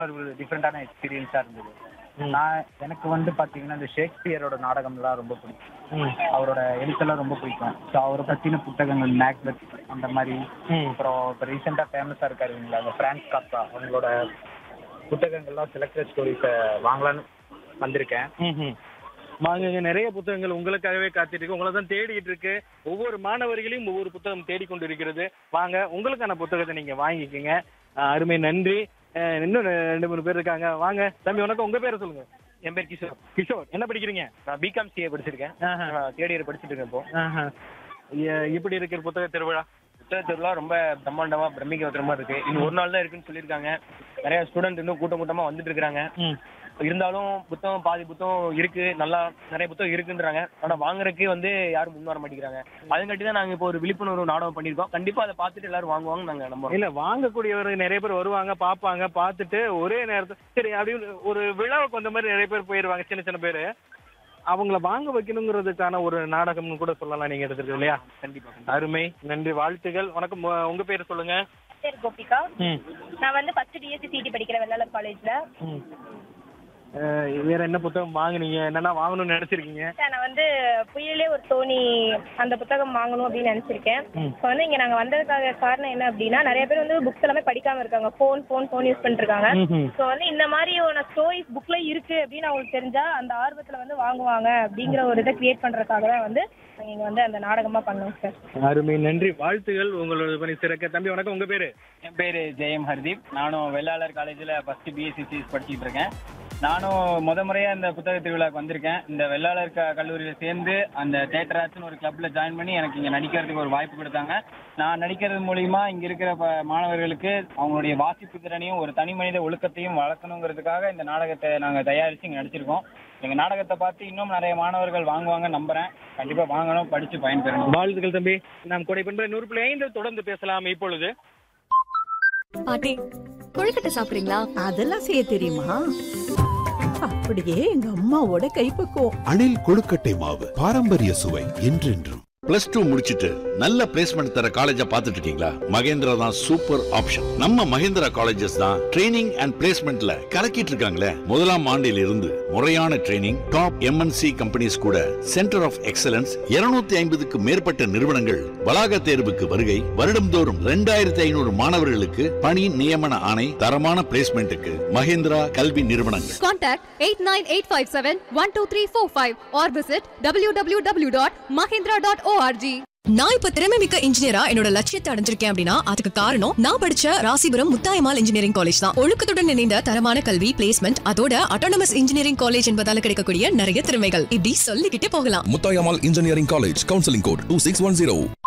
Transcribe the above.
ஒரு டிஃப்ரெண்ட்டான எக்ஸ்பீரியன்ஸாக இருந்தது ம். நான் எனக்கு வந்து பார்த்தீங்கன்னா இந்த ஷேக்ஸ்பியரோட நாடகம்லாம் ரொம்ப பிடிக்கும் ம் அவரோட எழுத்தெல்லாம் ரொம்ப பிடிக்கும் ஸோ அவரை பற்றின புத்தகங்கள் மேக்பெத் அந்த மாதிரி ம் அப்புறம் இப்போ ரீசெண்டாக ஃபேமஸாக இருக்காரு இல்லைங்களா அந்த ஃப்ரான்ஸ் காப்பா அவங்களோட புத்தகங்கள்லாம் செலக்டட் ஸ்டோரிஸை வாங்கலான்னு வந்திருக்கேன் ம்ஹும். வாங்குங்க நிறைய புத்தகங்கள் உங்களுக்காகவே காத்துட்டு இருக்கு உங்களை தான் தேடிட்டு இருக்கு ஒவ்வொரு மாணவர்களையும் ஒவ்வொரு புத்தகம் தேடிக்கொண்டு இருக்கிறது வாங்க உங்களுக்கான புத்தகத்தை நீங்க வாங்கிக்கோங்க அஹ் அருமை நன்றி அஹ் இன்னும் ரெண்டு மூணு பேர் இருக்காங்க வாங்க தம்பி உனக்கு உங்க பேரை சொல்லுங்க என் பேர் கிஷோர் கிஷோர் என்ன படிக்கிறீங்க நான் பிகாம் சிஏ படிச்சிருக்கேன் ஆஹா. தேர்ட் இயர் படிச்சுட்டு இருக்கேன் இப்போ ஆஹா. எ- எப்படி இருக்கிற புத்தக திருவிழா புத்தக திருவிழா ரொம்ப பிரம்மாண்டமா பிரமிக்க வைக்கிற மாதிரி இருக்கு இன்னும் ஒரு நாள் தான் இருக்குன்னு சொல்லியிருக்காங்க நிறைய ஸ்டூடெண்ட் இன்னும் கூட்டம் கூட்டமா வந்துட்டு இருக்காங்க ம் இருந்தாலும் புத்தகம் பாதி புத்தகம் இருக்கு நல்லா நிறைய புத்தகம் இருக்குன்றாங்க ஆனா வாங்குறதுக்கு வந்து யாரும் முன் வர மாட்டேங்கிறாங்க அதுங்காட்டி தான் நாங்க இப்போ ஒரு விழிப்புணர்வு நாடகம் பண்ணியிருக்கோம் கண்டிப்பா அதை பார்த்துட்டு எல்லாரும் வாங்குவாங்க நாங்க நம்புறோம் இல்ல வாங்கக்கூடியவர் நிறைய பேர் வருவாங்க பாப்பாங்க பார்த்துட்டு ஒரே நேரத்துல சரி அப்படி ஒரு விழாவுக்கு வந்த மாதிரி நிறைய பேர் போயிருவாங்க சின்ன சின்ன பேரு அவங்கள வாங்க வைக்கணுங்கிறதுக்கான ஒரு நாடகம்னு கூட சொல்லலாம் நீங்க எடுத்துருக்கு இல்லையா கண்டிப்பா அருமை நன்றி வாழ்த்துகள் வணக்கம் உ- உங்க பேர் சொல்லுங்க பேர் கோபிகா ம் நான் வந்து ஃபர்ஸ்ட் டிஎஸ்சி சிடி படிக்கிறேன் வெள்ளாளர் காலேஜ்ல ம். அஹ் வேற என்ன புத்தகம் வாங்குனீங்க என்னென்ன வாங்கணும்னு நினைச்சிருக்கீங்க சார் நான் வந்து புயலே ஒரு தோணி அந்த புத்தகம் வாங்கணும் அப்படின்னு நினைச்சிருக்கேன் ம். இப்போ வந்து இங்க நாங்க வந்ததுக்காக காரணம் என்ன அப்படின்னா நிறைய பேர் வந்து புக்ஸ் எல்லாமே படிக்காம இருக்காங்க ஃபோன் ஃபோன் ஃபோன் யூஸ் பண்ணிட்டு இருக்காங்க ம்ஹும். ஸோ வந்து இந்த மாதிரியான ஸ்டோரிஸ் புக்ல இருக்கு அப்படின்னு அவங்களுக்கு தெரிஞ்சா அந்த ஆர்வத்துல வந்து வாங்குவாங்க அப்படிங்கிற ஒரு இதை கிரியேட் பண்றதுக்காக தான் வந்து நாங்க இங்க வந்து அந்த நாடகமா பண்ணோம் சார் அருமை நன்றி வாழ்த்துகள் உங்களோட பணி சிறக்க தம்பி வணக்கம் உங்க பேரு என் பேர் ஜெயம் ஹர்தீப் நானும் வெள்ளாளர் காலேஜில் ஃபர்ஸ்ட் பிஎஸ்சி சிஎஸ் படிச்சுட்டு இருக்கேன் நானும் முத முறையாக இந்த புத்தக திருவிழாக்கு வந்திருக்கேன் இந்த வெள்ளாளர் க கல்லூரியில் சேர்ந்து அந்த தேட்டர் ஆர்ட்ஸ்னு ஒரு கிளப்பில் ஜாயின் பண்ணி எனக்கு இங்கே நடிக்கிறதுக்கு ஒரு வாய்ப்பு கொடுத்தாங்க நான் நடிக்கிறது மூலிமா இங்கே இருக்கிற ப மாணவர்களுக்கு அவங்களுடைய வாசிப்பு திறனையும் ஒரு தனி மனித ஒழுக்கத்தையும் வளர்க்கணுங்கிறதுக்காக இந்த நாடகத்தை நாங்கள் தயாரித்து இங்கே நடிச்சிருக்கோம் எங்கள் நாடகத்தை பார்த்து இன்னும் நிறைய மாணவர்கள் வாங்குவாங்க நம்புகிறேன் கண்டிப்பாக வாங்கணும் படித்து பயன்பெறணும் வாழ்த்துக்கள் தம்பி நாம் கொடை பண்ற நூறு புள்ளி ஐந்து தொடர்ந்து பேசலாம் இப்பொழுது பாட்டி கொழுக்கட்டை சாப்பிடுறீங்களா அதெல்லாம் செய்ய தெரியுமா அப்படியே எங்க அம்மாவோட கைப்பக்குவம் அணில் கொழுக்கட்டை மாவு பாரம்பரிய சுவை என்றென்றும் பிளஸ் டூ முடிச்சிட்டு நல்ல பிளேஸ்மெண்ட் தர காலேஜா பார்த்துட்டு இருக்கீங்களா மகேந்திரா தான் சூப்பர் ஆப்ஷன் நம்ம மகேந்திரா காலேஜஸ் தான் ட்ரைனிங் அண்ட் பிளேஸ்மெண்ட்ல கலக்கிட்டு இருக்காங்களே முதலாம் ஆண்டில் இருந்து முறையான ட்ரைனிங் டாப் எம்என்சி கம்பெனிஸ் கூட சென்டர் ஆஃப் எக்ஸலன்ஸ் 250 ஐம்பதுக்கு மேற்பட்ட நிறுவனங்கள் வளாக தேர்வுக்கு வருகை வருடம்தோறும் ரெண்டாயிரத்தி ஐநூறு மாணவர்களுக்கு பணி நியமன ஆணை தரமான பிளேஸ்மெண்ட்டுக்கு மகேந்திரா கல்வி நிறுவனங்கள் contact eight nine eight five seven one two three four five or visit W W W dot Mahendra dot ORG நான் இப்ப திறமை மிக்க இன்ஜினியரா என்னோட லட்சியத்தை அடைஞ்சிருக்கேன் அப்படின்னா அதுக்கு காரணம் நான் படிச்ச ராசிபுரம் முத்தாயமால் இன்ஜினியரிங் காலேஜ் தான் ஒழுக்கத்துடன் இணைந்த தரமான கல்வி பிளேஸ்மெண்ட் அதோட அட்டானமஸ் இன்ஜினியரிங் காலேஜ் என்பதால கிடைக்கக்கூடிய நிறைய திறமைகள் இப்படி சொல்லிக்கிட்டே போகலாம் Mutayamal Engineering College, Counseling Code 2610.